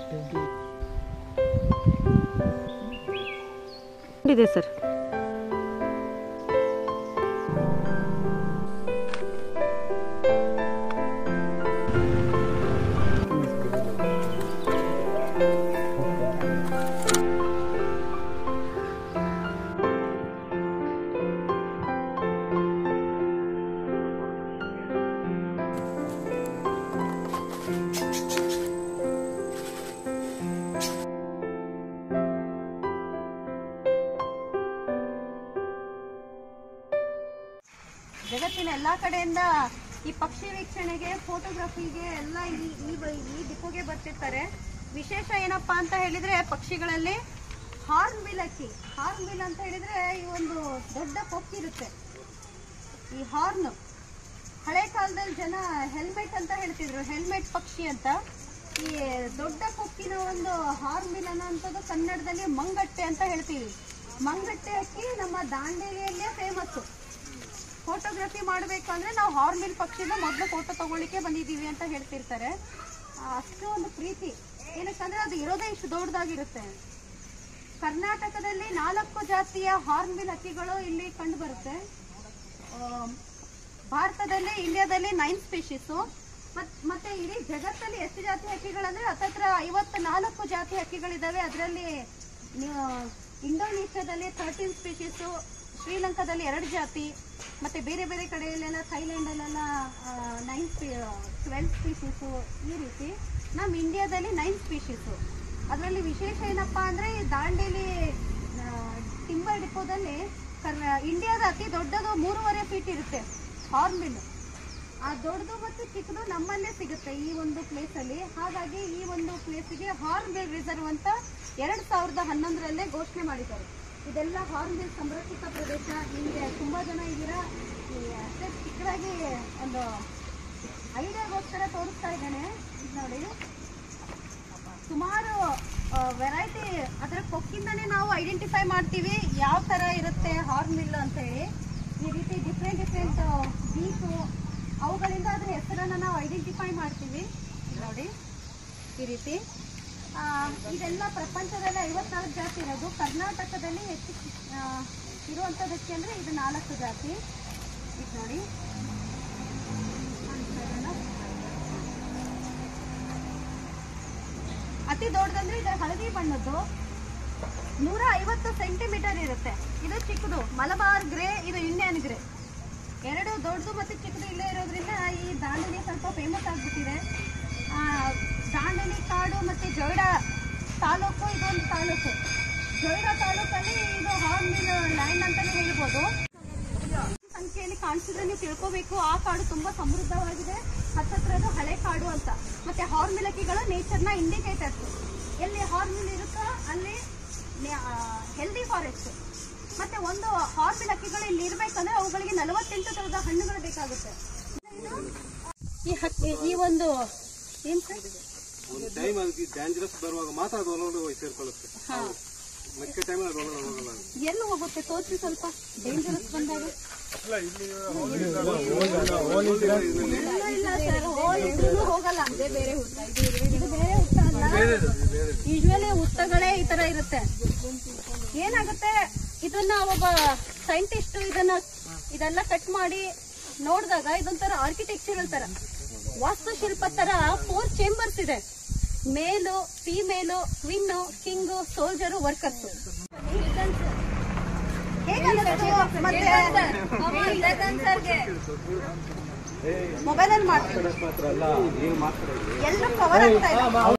ಇದೆ ಸರ್ ಜಗತ್ತಿನ ಎಲ್ಲಾ ಕಡೆಯಿಂದ ಈ ಪಕ್ಷಿ ವೀಕ್ಷಣೆಗೆ ಫೋಟೋಗ್ರಫಿಗೆ ಎಲ್ಲ ಈ ಈ ಬ- ಈ ಡಿಪೋಗೆ ಬರ್ತಿರ್ತಾರೆ ವಿಶೇಷ ಏನಪ್ಪಾ ಅಂತ ಹೇಳಿದ್ರೆ ಪಕ್ಷಿಗಳಲ್ಲಿ ಹಾರ್ನ್ ಬಿಲ್ ಅಕ್ಕಿ ಹಾರ್ನ್ ಬಿಲ್ ಅಂತ ಹೇಳಿದ್ರೆ ಈ ಒಂದು ದೊಡ್ಡ ಕೊಕ್ಕಿರುತ್ತೆ ಈ ಹಾರ್ನ್ ಹಳೆ ಕಾಲದಲ್ಲಿ ಜನ ಹೆಲ್ಮೆಟ್ ಅಂತ ಹೇಳ್ತಿದ್ರು ಹೆಲ್ಮೆಟ್ ಪಕ್ಷಿ ಅಂತ ಈ ದೊಡ್ಡ ಕೊಕ್ಕಿನ ಒಂದು ಹಾರ್ನ್ ಬಿಲ್ ಅನ್ನೋಂಥದ್ದು ಕನ್ನಡದಲ್ಲಿ ಮಂಗಟ್ಟೆ ಅಂತ ಹೇಳ್ತೀವಿ ಮಂಗಟ್ಟೆ ಅಕ್ಕಿ ನಮ್ಮ ದಾಂಡೇಲಿಯಲ್ಲೇ ಫೇಮಸ್ಸು ಫೋಟೋಗ್ರಫಿ ಮಾಡಬೇಕಂದ್ರೆ ನಾವು ಹಾರ್ಮಿಲ್ ಪಕ್ಷಿನ ಮೊದಲು ಫೋಟೋ ತಗೊಳ್ಳಿಕ್ಕೆ ಬಂದಿದ್ದೀವಿ ಅಂತ ಹೇಳ್ತಿರ್ತಾರೆ ಆ, ಅಷ್ಟು ಒಂದು ಪ್ರೀತಿ ಏನಕ್ಕಂದ್ರೆ ಅದು ಇರೋದೇ ಇಷ್ಟು ದೊಡ್ಡದಾಗಿರುತ್ತೆ ಕರ್ನಾಟಕದಲ್ಲಿ ನಾಲ್ಕು ಜಾತಿಯ ಹಾರ್ನ್ಬಿಲ್ ಹಕ್ಕಿಗಳು ಇಲ್ಲಿ ಕಂಡು ಬರುತ್ತೆ ಭಾರತದಲ್ಲಿ ಇಂಡಿಯಾದಲ್ಲಿ ನೈನ್ ಸ್ಪೀಶೀಸು ಮತ್ತೆ ಇಡೀ ಜಗತ್ತಲ್ಲಿ ಎಷ್ಟು ಜಾತಿ ಹಕ್ಕಿಗಳಂದ್ರೆ ಹತ್ತತ್ರ ಐವತ್ತ ನಾಲ್ಕು ಜಾತಿ ಹಕ್ಕಿಗಳಿದಾವೆ ಅದರಲ್ಲಿ ಇಂಡೋನೇಷ್ಯಾದಲ್ಲಿ ಥರ್ಟೀನ್ ಸ್ಪೀಶೀಸು ಶ್ರೀಲಂಕಾದಲ್ಲಿ ಎರಡು ಜಾತಿ ಮತ್ತೆ ಬೇರೆ ಬೇರೆ ಕಡೆಯಲ್ಲೆಲ್ಲ ಥೈಲ್ಯಾಂಡಲ್ಲೆಲ್ಲ ನೈನ್ ಟ್ವೆಲ್ ಸ್ಪೀಶೀಸು ಈ ರೀತಿ ನಮ್ಮ ಇಂಡಿಯಾದಲ್ಲಿ ನೈನ್ ಸ್ಪೀಶೀಸು ಅದರಲ್ಲಿ ವಿಶೇಷ ಏನಪ್ಪಾ ಅಂದ್ರೆ ಈ ದಾಂಡೇಲಿ ಟಿಂಬರ್ ಡಿಪೋದಲ್ಲಿ ಕರ್ನ ಇಂಡಿಯಾದ ಅತಿ ದೊಡ್ಡದು ಮೂರುವರೆ ಫೀಟ್ ಇರುತ್ತೆ ಹಾರ್ನ್ಬಿಲ್ ಆ ದೊಡ್ಡದು ಮತ್ತು ಚಿಕ್ಕದು ನಮ್ಮಲ್ಲೇ ಸಿಗುತ್ತೆ ಈ ಒಂದು ಪ್ಲೇಸಲ್ಲಿ ಹಾಗಾಗಿ ಈ ಒಂದು ಪ್ಲೇಸಿಗೆ ಹಾರ್ನ್ಬಿಲ್ ರಿಸರ್ವ್ ಅಂತ ಎರಡ್ ಸಾವಿರದ ಹನ್ನೊಂದರಲ್ಲೇ ಘೋಷಣೆ ಮಾಡಿದ್ದಾರೆ ಇದೆಲ್ಲ ಹಾರ್ನ್ಬಿಲ್ ಸಂರಕ್ಷಿತ ಪ್ರದೇಶ ನಿಮಗೆ ತುಂಬಾ ಜನ ಇದ್ದೀರಾ ಈ ಅಷ್ಟೇ ಚಿಕ್ಕದಾಗಿ ಒಂದು ಐಡಿಯಾಗೋಸ್ಕರ ತೋರಿಸ್ತಾ ಇದ್ದೇನೆ ಇದು ನೋಡಿ ಸುಮಾರು ವೆರೈಟಿ ಅದರ ಕೊಕ್ಕಿಂದನೇ ನಾವು ಐಡೆಂಟಿಫೈ ಮಾಡ್ತೀವಿ ಯಾವ ತರ ಇರುತ್ತೆ ಹಾರ್ನ್ ಮಿಲ್ ಅಂತ ಹೇಳಿ ಈ ರೀತಿ ಡಿಫ್ರೆಂಟ್ ಡಿಫ್ರೆಂಟ್ ಬೀಟು ಅವುಗಳಿಂದ ಅದ್ರ ಹೆಸರನ್ನ ನಾವು ಐಡೆಂಟಿಫೈ ಮಾಡ್ತೀವಿ ನೋಡಿ ಈ ರೀತಿ ಆ, ಇದೆಲ್ಲ ಪ್ರಪಂಚದಲ್ಲಿ ಐವತ್ನಾಲ್ಕು ಜಾತಿ ಇರೋದು ಕರ್ನಾಟಕದಲ್ಲಿ ಹೆಚ್ಚು ಆ, ಇರುವಂಥದ್ದಕ್ಕೆ ಅಂದ್ರೆ ಇದು ನಾಲ್ಕು ಜಾತಿ ಇದು ನೋಡಿ ಕಾಣಿಸ್ತಾ ಇದೆಯಲ್ಲ? ಅತಿ ದೊಡ್ಡದಂದ್ರೆ ಇದು ಹಳದಿ ಬಣ್ಣದ್ದು ನೂರ ಐವತ್ತು ಸೆಂಟಿಮೀಟರ್ ಇರುತ್ತೆ ಇದು ಚಿಕ್ಕದು ಮಲಬಾರ್ ಗ್ರೇ ಇದು ಇಂಡಿಯನ್ ಗ್ರೇ ಎರಡು ದೊಡ್ಡದು ಮತ್ತೆ ಚಿಕ್ಕದು ಇಲ್ಲೇ ಇರೋದ್ರಿಂದ ಈ ದಾಂಡೇಲಿ ಸ್ವಲ್ಪ ಫೇಮಸ್ ಆಗ್ಬಿಟ್ಟಿದೆ ಆ, ದಾಂಡೇಲಿ ಕಾಡು ಮತ್ತೆ ಜೊಯ್ಡಾ ತಾಲೂಕು ಇದೊಂದು ತಾಲೂಕು ಜೊಯ್ಡಾ ತಾಲೂಕಲ್ಲಿ ಇದು ಹಾರ್ಮಿಲ್ ಲ್ಯಾಂಡ್ ಅಂತಾನೆ ಹೇಳ್ಬೋದು ಸಂಖ್ಯೆಯಲ್ಲಿ ಕಾಣಿಸಿದ್ರೆ ನೀವು ತಿಳ್ಕೋಬೇಕು ಆ ಕಾಡು ತುಂಬಾ ಸಮೃದ್ಧವಾಗಿದೆ ಹತ್ತತ್ರದು ಹಳೆ ಕಾಡು ಅಂತ ಮತ್ತೆ ಹಾರ್ಮಿಲಕಿಗಳು ನೇಚರ್ನ ಇಂಡಿಕೇಟರ್ಸ್ ಎಲ್ಲಿ ಹಾರ್ಮಿಲ್ ಇರುತ್ತೋ ಅಲ್ಲಿ ಹೆಲ್ದಿ ಫಾರೆಸ್ಟ್ ಮತ್ತೆ ಒಂದು ಹಾರ್ಮಿಲ್ ಹಕ್ಕಿಗಳು ಇಲ್ಲಿ ಇರ್ಬೇಕಂದ್ರೆ ಅವುಗಳಿಗೆ ನಲವತ್ತೆಂಟು ತರದ ಹಣ್ಣುಗಳು ಬೇಕಾಗುತ್ತೆ ಈ ಹಕ್ಕಿ ಈ ಒಂದು ಏನ್ ಸರ್ ಒಂದು ಟೈಮ್ ಅದಕ್ಕೆ ಡೇಂಜರಸ್ ಬರುವಾಗ ಮಾತ್ರ ಅದು ಒಳಗಡೆ ಹೋಗಿ ಸೇರ್ಕೊಳ್ಳುತ್ತೆ ಹಾ ಮಿಕ್ಕ ಟೈಮಲ್ಲಿ ಅದು ಒಳಗಡೆ ಹೋಗಲ್ಲ ಎಲ್ಲಿ ಹೋಗುತ್ತೆ ತೋರಿಸಿ ಸ್ವಲ್ಪ ಡೇಂಜರಸ್ ಬಂದಾಗ ಇಲ್ಲ ಇಲ್ಲ ಸರ್ ಹೋಲ್ ಇದ್ರೂ ಹೋಗಲ್ಲ ಅದೇ ಬೇರೆ ಹುತ್ತ ಇದು ಇದು ಬೇರೆ ಹುತ್ತ ಅಲ್ಲ ಯೂಶ್ವಲಿ ಹುತ್ತಗಳೇ ಈ ತರ ಇರುತ್ತೆ ಏನಾಗುತ್ತೆ ಇದನ್ನ ಒಬ್ಬ ಸೈಂಟಿಸ್ಟ್ ಇದನ್ನ ಇದೆಲ್ಲ ಕಟ್ ಮಾಡಿ ನೋಡಿದಾಗ ಇದೊಂಥರ ಆರ್ಕಿಟೆಕ್ಚರಲ್ ತರ ವಾಸ್ತುಶಿಲ್ಪ ತರ ಫೋರ್ ಚೇಂಬರ್ಸ್ ಇದೆ male female queen king soldier workers mobile ಅಲ್ಲಿ ಮಾಡ್ತೀವಿ ಮಾತ್ರ ಅಲ್ಲ ನೀವು ಮಾತ್ರ ಎಲ್ಲರೂ ಕವರ್ ಆಗ್ತಾ ಇಲ್ಲ